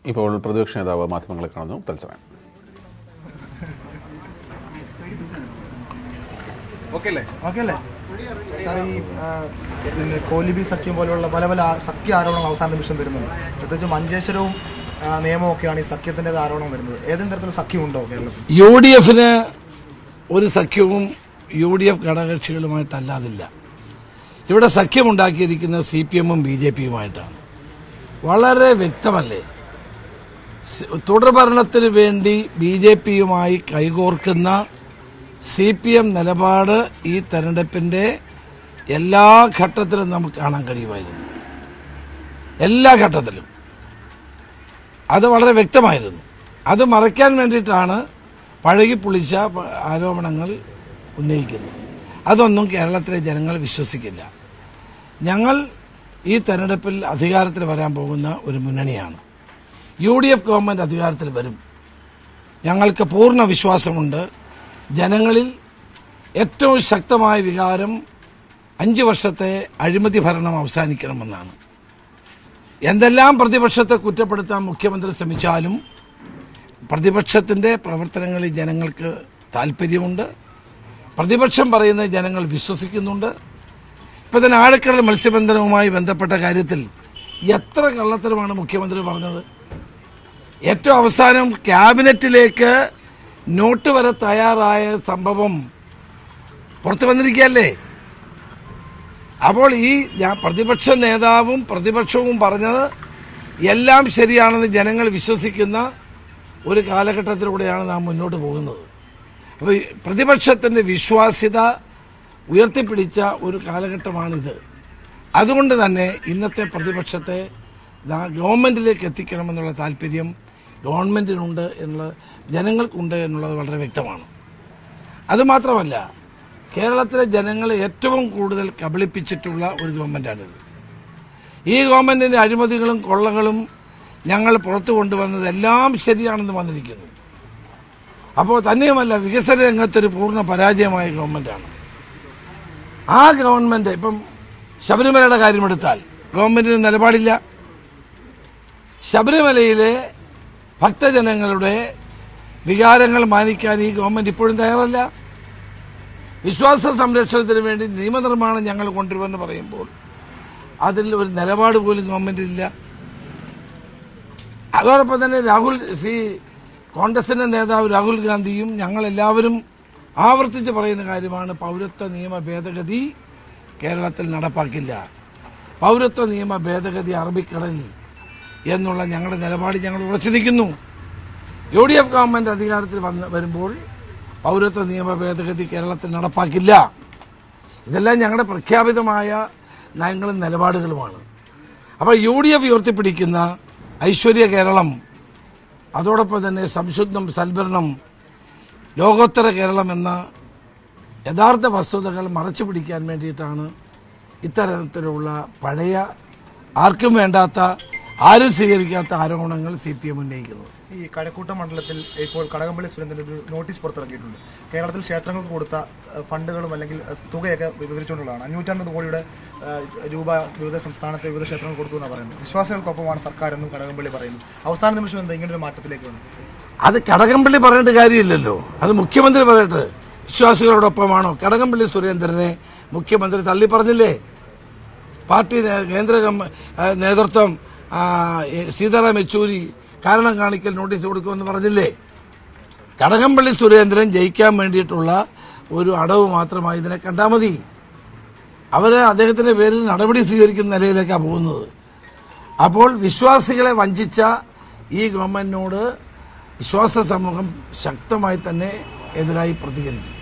ഇപ്പോൾ പ്രതിപക്ഷ നേതാവ് മാധ്യമങ്ങളെ കാണുന്നു തത്സമയം ഓക്കെ അല്ലേ ഓക്കെ അല്ലേ സാർ ഈ ആ, പിന്നെ കോലിബി സഖ്യം പോലെയുള്ള പല പല ആ- സഖ്യ ആരോപണങ്ങൾ അവസാന നിമിഷം വരുന്നുണ്ട് പ്രത്യേകിച്ച് മഞ്ചേശ്വരവും ആ, നിയമവും ഒക്കെയാണ് ഈ സഖ്യത്തിൻ്റെ ആരോപണം വരുന്നത് ഏതെങ്കിലും തരത്തിലുള്ള സഖ്യമുണ്ടോ കേരളത്തിൽ യു ഡി എഫിന് ഒരു സഖ്യവും യു ഡി എഫ് ഘടകകക്ഷികളുമായിട്ടല്ലാതില്ല ഇവിടെ സഖ്യമുണ്ടാക്കിയിരിക്കുന്നത് സി പി എമ്മും ബി ജെ പിയുമായിട്ടാണ് വളരെ വ്യക്തമല്ലേ സ് തുടർഭരണത്തിന് വേണ്ടി ബി ജെ പിയുമായി കൈകോർക്കുന്ന സി പി എം നിലപാട് ഈ തെരഞ്ഞെടുപ്പിന്റെ എല്ലാ ഘട്ടത്തിലും നമുക്ക് കാണാൻ കഴിയുമായിരുന്നു എല്ലാ ഘട്ടത്തിലും അത് വളരെ വ്യക്തമായിരുന്നു അത് മറയ്ക്കാൻ വേണ്ടിയിട്ടാണ് പഴകി പുളിച്ച പ- ആരോപണങ്ങൾ ഉന്നയിക്കുന്നത് അതൊന്നും കേരളത്തിലെ ജനങ്ങൾ വിശ്വസിക്കില്ല ഞങ്ങൾ ഈ തെരഞ്ഞെടുപ്പിൽ അധികാരത്തിൽ വരാൻ പോകുന്ന ഒരു മുന്നണിയാണ് യു ഡി എഫ് ഗവൺമെന്റ് അധികാരത്തിൽ വരും ഞങ്ങൾക്ക് പൂർണ്ണ വിശ്വാസമുണ്ട് ജനങ്ങളിൽ ഏറ്റവും ശക്തമായ വികാരം അഞ്ച് വർഷത്തെ അഴിമതി ഭരണം അവസാനിക്കണമെന്നാണ് എന്തെല്ലാം പ്രതിപക്ഷത്തെ കുറ്റപ്പെടുത്താൻ മുഖ്യമന്ത്രി ശ്രമിച്ചാലും പ്രതിപക്ഷത്തിന്റെ പ്രവർത്തനങ്ങളിൽ ജനങ്ങൾക്ക് താല്പര്യമുണ്ട് പ്രതിപക്ഷം പറയുന്നത് ജനങ്ങൾ വിശ്വസിക്കുന്നുണ്ട് ഇപ്പൊ തന്നെ ആഴക്കടൽ മത്സ്യബന്ധനവുമായി ബന്ധപ്പെട്ട കാര്യത്തിൽ എത്ര കള്ളത്തരമാണ് മുഖ്യമന്ത്രി പറഞ്ഞത് ഏറ്റവും അവസാനം ക്യാബിനറ്റിലേക്ക് നോട്ട് വരെ തയ്യാറായ സംഭവം പുറത്തു വന്നിരിക്കുകയല്ലേ അപ്പോൾ ഈ ഞാൻ പ്രതിപക്ഷ നേതാവും പ്രതിപക്ഷവും പറഞ്ഞത് എല്ലാം ശരിയാണെന്ന് ജനങ്ങൾ വിശ്വസിക്കുന്ന ഒരു കാലഘട്ടത്തിലൂടെയാണ് നാം മുന്നോട്ട് പോകുന്നത് അപ്പോൾ ഈ പ്രതിപക്ഷത്തിന്റെ വിശ്വാസ്യത ഉയർത്തിപ്പിടിച്ച ഒരു കാലഘട്ടമാണിത് അതുകൊണ്ട് തന്നെ ഇന്നത്തെ പ്രതിപക്ഷത്തെ ദാ- ഗവൺമെന്റിലേക്ക് എത്തിക്കണമെന്നുള്ള താല്പര്യം ഗവൺമെന്റിനുണ്ട് എന്നുള്ള ജനങ്ങൾക്കുണ്ട് എന്നുള്ളത് വളരെ വ്യക്തമാണ് അതുമാത്രമല്ല കേരളത്തിലെ ജനങ്ങളെ ഏറ്റവും കൂടുതൽ കബളിപ്പിച്ചിട്ടുള്ള ഒരു ഗവൺമെന്റാണിത് ഈ ഗവൺമെന്റിന്റെ അഴിമതികളും കൊള്ളകളും ഞങ്ങൾ പുറത്തു കൊണ്ടുവന്നത് എല്ലാം ശരിയാണെന്ന് വന്നിരിക്കുന്നു അപ്പോൾ തന്നെയുമല്ല വികസന രംഗത്തൊരു പൂർണ്ണ പരാജയമായ ഗവൺമെന്റാണ് ആ ഗവൺമെന്റ് ഇപ്പം ശബരിമലയുടെ കാര്യമെടുത്താൽ ഗവൺമെന്റിന് നിലപാടില്ല ശബരിമലയിലെ ഭക്തജനങ്ങളുടെ വികാരങ്ങൾ മാനിക്കാൻ ഈ ഗവൺമെന്റ് ഇപ്പോഴും തയ്യാറല്ല വിശ്വാസ സംരക്ഷണത്തിന് വേണ്ടി നിയമനിർമ്മാണം ഞങ്ങൾ കൊണ്ടുവരുമെന്ന് പറയുമ്പോൾ അതിൽ ഒരു നിലപാട് പോലും ഗവൺമെന്റിലില്ല അതോടൊപ്പം തന്നെ രാഹുൽ ശ്രീ കോൺഗ്രസിന്റെ നേതാവ് രാഹുൽ ഗാന്ധിയും ഞങ്ങൾ എല്ലാവരും ആവർത്തിച്ച് പറയുന്ന കാര്യമാണ് പൗരത്വ നിയമ ഭേദഗതി കേരളത്തിൽ നടപ്പാക്കില്ല പൗരത്വ നിയമ ഭേദഗതി അറബിക്കടലിൽ എന്നുള്ള ഞങ്ങളുടെ നിലപാട് ഞങ്ങൾ ഉറച്ചു നിൽക്കുന്നു യു ഡി എഫ് ഗവൺമെന്റ് അധികാരത്തിൽ വന്ന് വരുമ്പോൾ പൗരത്വ നിയമ ഭേദഗതി കേരളത്തിൽ നടപ്പാക്കില്ല ഇതെല്ലാം ഞങ്ങളുടെ പ്രഖ്യാപിതമായ നയങ്ങളും നിലപാടുകളുമാണ് അപ്പോൾ യു ഡി എഫ് ഉയർത്തിപ്പിടിക്കുന്ന ഐശ്വര്യ കേരളം അതോടൊപ്പം തന്നെ സംശുദ്ധം സൽഭരണം ലോകോത്തര കേരളം എന്ന യഥാർത്ഥ വസ്തുതകൾ മറച്ചു പിടിക്കാൻ വേണ്ടിയിട്ടാണ് ഇത്തരത്തിലുള്ള പഴയ ആർക്കും വേണ്ടാത്ത ആരും സ്വീകരിക്കാത്ത ആരോപണങ്ങൾ സി പി എം ഉന്നയിക്കുന്നത് ഈ കഴക്കൂട്ടം മണ്ഡലത്തിൽ ഇപ്പോൾ കടകംപള്ളി സുരേന്ദ്രൻ ഒരു നോട്ടീസ് പുറത്തിറക്കിയിട്ടുണ്ട് കേരളത്തിൽ ക്ഷേത്രങ്ങൾക്ക് കൊടുത്ത ആ, ഫണ്ടുകളും അല്ലെങ്കിൽ ആ, തുകയൊക്കെ വിവരിച്ചുകൊണ്ടുള്ളതാണ് അഞ്ഞൂറ്റമ്പത് കോടിയുടെ ആ, രൂപ വിവിധ സംസ്ഥാനത്തെ വിവിധ ക്ഷേത്രങ്ങൾ കൊടുത്തു എന്നാണ് പറയുന്നത് വിശ്വാസികൾക്കൊപ്പമാണ് സർക്കാരെന്നും കടകംപള്ളി പറയുന്നു അവസാന നിമിഷം എന്താ ഇങ്ങനെ ഒരു മാറ്റത്തിലേക്ക് വന്നു അത് കടകംപള്ളി പറഞ്ഞിട്ട് കാര്യമില്ലല്ലോ അത് മുഖ്യമന്ത്രി പറയട്ടെ വിശ്വാസികളോടൊപ്പമാണോ കടകംപള്ളി സുരേന്ദ്രനെ മുഖ്യമന്ത്രി തള്ളി പറഞ്ഞില്ലേ പാർട്ടി നേ- കേന്ദ്ര കമ്മ- ആ, നേതൃത്വം ആ, എ, സീതാറാം യെച്ചൂരി കാരണം കാണിക്കൽ നോട്ടീസ് കൊടുക്കുമെന്ന് പറഞ്ഞില്ലേ കടകംപള്ളി സുരേന്ദ്രൻ ജയിക്കാൻ വേണ്ടിയിട്ടുള്ള ഒരു അടവ് മാത്രമായി ഇതിനെ കണ്ടാൽ മതി അവര് അദ്ദേഹത്തിന്റെ പേരിൽ നടപടി സ്വീകരിക്കുന്ന നിലയിലേക്കാണ് പോകുന്നത് അപ്പോൾ വിശ്വാസികളെ വഞ്ചിച്ച ഈ ഗവൺമെന്റിനോട് വിശ്വാസ സമൂഹം ശക്തമായി തന്നെ എതിരായി പ്രതികരിക്കും